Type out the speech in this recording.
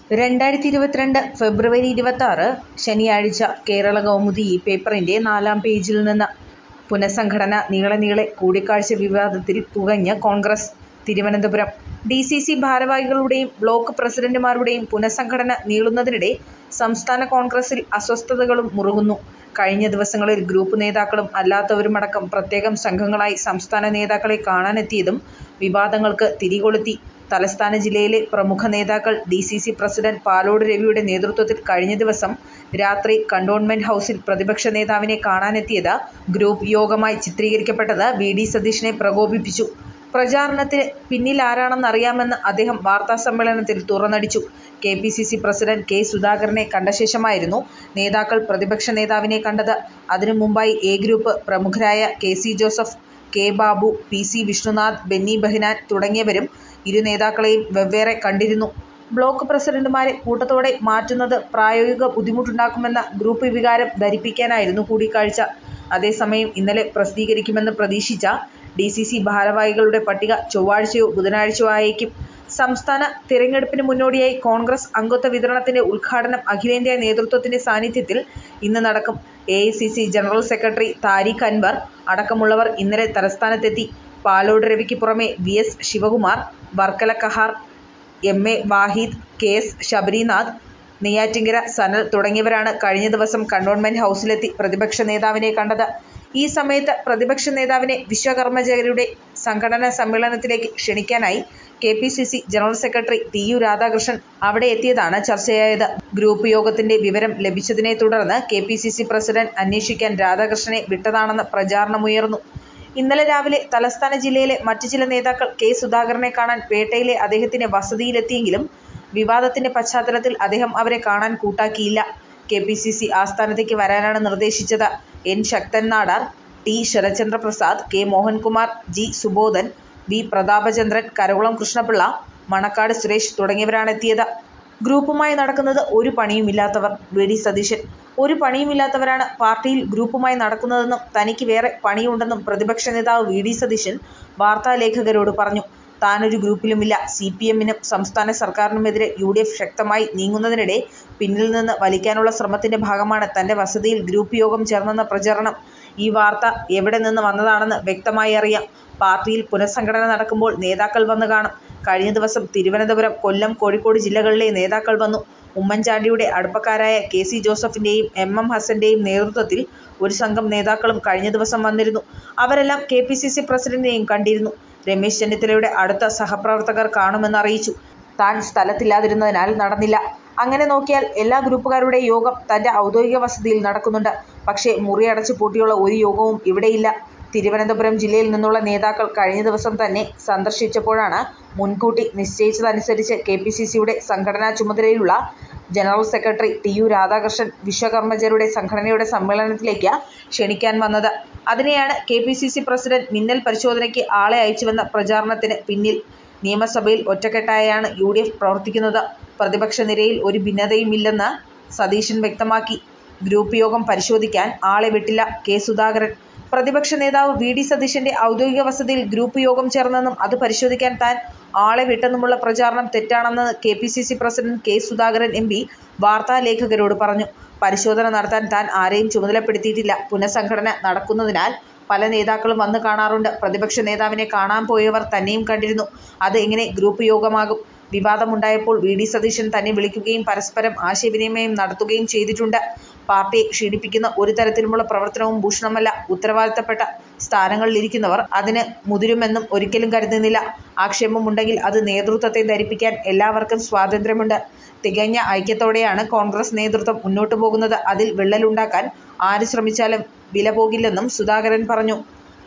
രണ്ടായിരത്തി ഇരുപത്തിരണ്ട് ഫെബ്രുവരി ഇരുപത്താറ് ശനിയാഴ്ച കേരളകൗമുദി ഈ പേപ്പറിൻ്റെ നാലാം പേജിൽ നിന്ന് പുനഃസംഘടന നീളെ നീളെ കൂടിക്കാഴ്ച വിവാദത്തിൽ പുകഞ്ഞ് Congress Thiruvananthapuram D C C ഭാരവാഹികളുടെയും ബ്ലോക്ക് പ്രസിഡന്റുമാരുടെയും പുനഃസംഘടന നീളുന്നതിനിടെ സംസ്ഥാന കോൺഗ്രസിൽ അസ്വസ്ഥതകളും മുറുകുന്നു. കഴിഞ്ഞ ദിവസങ്ങളിൽ ഗ്രൂപ്പ് നേതാക്കളും അല്ലാത്തവരുമടക്കം പ്രത്യേകം സംഘങ്ങളായി സംസ്ഥാന നേതാക്കളെ കാണാനെത്തിയതും വിവാദങ്ങൾക്ക് തിരികൊളുത്തി. തലസ്ഥാന ജില്ലയിലെ പ്രമുഖ നേതാക്കൾ D C C president Palode രവിയുടെ നേതൃത്വത്തിൽ കഴിഞ്ഞ ദിവസം രാത്രി കന്റോൺമെന്റ് ഹൗസിൽ പ്രതിപക്ഷ നേതാവിനെ കാണാനെത്തിയത് ഗ്രൂപ്പ് യോഗമായി ചിത്രീകരിക്കപ്പെട്ടത് വി ഡി സതീശനെ പ്രകോപിപ്പിച്ചു. പ്രചാരണത്തിന് പിന്നിലാരാണെന്നറിയാമെന്ന് അദ്ദേഹം വാർത്താസമ്മേളനത്തിൽ തുറന്നടിച്ചു. K P C C president K സുധാകരനെ കണ്ട ശേഷമായിരുന്നു നേതാക്കൾ പ്രതിപക്ഷ നേതാവിനെ കണ്ടത്. അതിനു മുമ്പായി എ ഗ്രൂപ്പ് പ്രമുഖരായ K C Joseph, K Babu, P C Vishnunath, Benny Behanan തുടങ്ങിയവരും ഇരു നേതാക്കളെയും വെവ്വേറെ കണ്ടിരുന്നു. ബ്ലോക്ക് പ്രസിഡന്റുമാരെ കൂട്ടത്തോടെ മാറ്റുന്നത് പ്രായോഗിക ബുദ്ധിമുട്ടുണ്ടാക്കുമെന്ന ഗ്രൂപ്പ് വികാരം ധരിപ്പിക്കാനായിരുന്നു കൂടിക്കാഴ്ച. അതേസമയം ഇന്നലെ പ്രസിദ്ധീകരിക്കുമെന്ന് പ്രതീക്ഷിച്ച ഡി സി സി ഭാരവാഹികളുടെ പട്ടിക ചൊവ്വാഴ്ചയോ ബുധനാഴ്ചയോ ആയേക്കും. സംസ്ഥാന തിരഞ്ഞെടുപ്പിന് മുന്നോടിയായി കോൺഗ്രസ് അംഗത്വ വിതരണത്തിന്റെ ഉദ്ഘാടനം അഖിലേന്ത്യാ നേതൃത്വത്തിന്റെ സാന്നിധ്യത്തിൽ ഇന്ന് നടക്കും. A I C C general secretary Tariq Anwar അടക്കമുള്ളവർ ഇന്നലെ തലസ്ഥാനത്തെത്തി. പാലോട് രവിക്ക് പുറമെ V S Sivakumar, Varkala Kahar, M A Wahid, K S Sabarinath, Neyyattinkara Sanal തുടങ്ങിയവരാണ് കഴിഞ്ഞ ദിവസം കന്റോൺമെന്റ് ഹൗസിലെത്തി പ്രതിപക്ഷ നേതാവിനെ കണ്ടത്. ഈ സമയത്ത് പ്രതിപക്ഷ നേതാവിനെ വിശ്വകർമ്മജരുടെ സംഘടനാ സമ്മേളനത്തിലേക്ക് ക്ഷണിക്കാനായി K P C C general secretary T U Radhakrishnan അവിടെ എത്തിയതാണ് ചർച്ചയായത്. ഗ്രൂപ്പ് യോഗത്തിന്റെ വിവരം ലഭിച്ചതിനെ തുടർന്ന് K P C C president അന്വേഷിക്കാൻ രാധാകൃഷ്ണനെ വിട്ടതാണെന്ന് പ്രചാരണമുയർന്നു. ഇന്നലെ രാവിലെ തലസ്ഥാന ജില്ലയിലെ മറ്റ് ചില നേതാക്കൾ കെ സുധാകരനെ കാണാൻ പേട്ടയിലെ അദ്ദേഹത്തിന്റെ വസതിയിലെത്തിയെങ്കിലും വിവാദത്തിന്റെ പശ്ചാത്തലത്തിൽ അദ്ദേഹം അവരെ കാണാൻ കൂട്ടാക്കിയില്ല. കെ പി സി സി ആസ്ഥാനത്തേക്ക് വരാനാണ് നിർദ്ദേശിച്ചത്. N Sakthan Nadar, T Sarathchandra Prasad, K Mohankumar, G Subodhan, V Prathapachandran, Karakulam Krishnapillai, Manacaud Suresh തുടങ്ങിയവരാണെത്തിയത്. ഗ്രൂപ്പുമായി നടക്കുന്നത് ഒരു പണിയുമില്ലാത്തവർ വി ഡി സതീശൻ ഒരു പണിയുമില്ലാത്തവരാണ് പാർട്ടിയിൽ ഗ്രൂപ്പുമായി നടക്കുന്നതെന്നും തനിക്ക് വേറെ പണിയുണ്ടെന്നും പ്രതിപക്ഷ നേതാവ് വി ഡി സതീശൻ വാർത്താലേഖകരോട് പറഞ്ഞു. താനൊരു ഗ്രൂപ്പിലുമില്ല. സി പി എമ്മിനും സംസ്ഥാന സർക്കാരിനുമെതിരെ യു ഡി എഫ് ശക്തമായി നീങ്ങുന്നതിനിടെ പിന്നിൽ നിന്ന് വലിക്കാനുള്ള ശ്രമത്തിന്റെ ഭാഗമാണ് തന്റെ വസതിയിൽ ഗ്രൂപ്പ് യോഗം ചേർന്നെന്ന പ്രചരണം. ഈ വാർത്ത എവിടെ നിന്ന് വന്നതാണെന്ന് വ്യക്തമായി അറിയാം. പാർട്ടിയിൽ പുനഃസംഘടന നടക്കുമ്പോൾ നേതാക്കൾ വന്ന് കാണും. കഴിഞ്ഞ ദിവസം തിരുവനന്തപുരം, കൊല്ലം, കോഴിക്കോട് ജില്ലകളിലെ നേതാക്കൾ വന്നു. ഉമ്മൻചാണ്ടിയുടെ അടുപ്പക്കാരായ കെ സി ജോസഫിന്റെയും എം എം ഹസന്റെയും നേതൃത്വത്തിൽ ഒരു സംഘം നേതാക്കളും കഴിഞ്ഞ ദിവസം വന്നിരുന്നു. അവരെല്ലാം കെ പി സി സി പ്രസിഡന്റിനെയും കണ്ടിരുന്നു. രമേശ് ചെന്നിത്തലയുടെ അടുത്ത സഹപ്രവർത്തകർ കാണുമെന്ന് അറിയിച്ചു. താൻ സ്ഥലത്തില്ലാതിരുന്നതിനാൽ നടന്നില്ല. അങ്ങനെ നോക്കിയാൽ എല്ലാ ഗ്രൂപ്പുകാരുടെ യോഗം തന്റെ ഔദ്യോഗിക വസതിയിൽ നടക്കുന്നുണ്ട്. പക്ഷേ മുറി അടച്ച് പൂട്ടിയുള്ള ഒരു യോഗവും ഇവിടെയില്ല. തിരുവനന്തപുരം ജില്ലയിൽ നിന്നുള്ള നേതാക്കൾ കഴിഞ്ഞ ദിവസം തന്നെ സന്ദർശിച്ചപ്പോഴാണ് മുൻകൂട്ടി നിശ്ചയിച്ചതനുസരിച്ച് കെ പി സി സിയുടെ സംഘടനാ ചുമതലയുള്ള general secretary T U Radhakrishnan വിശ്വകർമ്മജരുടെ സംഘടനയുടെ സമ്മേളനത്തിലേക്ക് ക്ഷണിക്കാൻ വന്നത്. അതിനെയാണ് K P C C president മിന്നൽ പരിശോധനയ്ക്ക് ആളെ അയച്ചുവെന്ന പ്രചാരണത്തിന് പിന്നിൽ. നിയമസഭയിൽ ഒറ്റക്കെട്ടായാണ് യു ഡി എഫ് പ്രവർത്തിക്കുന്നത്. പ്രതിപക്ഷ നിരയിൽ ഒരു ഭിന്നതയുമില്ലെന്ന് സതീശൻ വ്യക്തമാക്കി. ഗ്രൂപ്പ് യോഗം പരിശോധിക്കാൻ ആളെ വിട്ടില്ല കെ സുധാകരൻ പ്രതിപക്ഷ നേതാവ് വി ഡി സതീശന്റെ ഔദ്യോഗിക വസതിയിൽ ഗ്രൂപ്പ് യോഗം ചേർന്നെന്നും അത് പരിശോധിക്കാൻ താൻ ആളെ വിട്ടെന്നുമുള്ള പ്രചാരണം തെറ്റാണെന്ന് K P C C president K Sudhakaran M P വാർത്താലേഖകരോട് പറഞ്ഞു. പരിശോധന നടത്താൻ താൻ ആരെയും ചുമതലപ്പെടുത്തിയിട്ടില്ല. പുനഃസംഘടന നടക്കുന്നതിനാൽ പല നേതാക്കളും വന്ന് കാണാറുണ്ട്. പ്രതിപക്ഷ നേതാവിനെ കാണാൻ പോയവർ തന്നെയും കണ്ടിരുന്നു. അത് എങ്ങനെ ഗ്രൂപ്പ് യോഗമാകും. വിവാദമുണ്ടായപ്പോൾ വി ഡി സതീശൻ തന്നെ വിളിക്കുകയും പരസ്പരം ആശയവിനിമയം നടത്തുകയും ചെയ്തിട്ടുണ്ട്. പാർട്ടിയെ ക്ഷീണിപ്പിക്കുന്ന ഒരു തരത്തിലുമുള്ള പ്രവർത്തനവും ഭൂഷണമല്ല. ഉത്തരവാദിത്തപ്പെട്ട സ്ഥാനങ്ങളിലിരിക്കുന്നവർ അതിന് മുതിരുമെന്നും ഒരിക്കലും കരുതുന്നില്ല. ആക്ഷേപമുണ്ടെങ്കിൽ അത് നേതൃത്വത്തെ ധരിപ്പിക്കാൻ എല്ലാവർക്കും സ്വാതന്ത്ര്യമുണ്ട്. തികഞ്ഞ ഐക്യത്തോടെയാണ് കോൺഗ്രസ് നേതൃത്വം മുന്നോട്ട് പോകുന്നത്. അതിൽ വിള്ളലുണ്ടാക്കാൻ ആര് ശ്രമിച്ചാലും വിലപോകില്ലെന്നും സുധാകരൻ പറഞ്ഞു.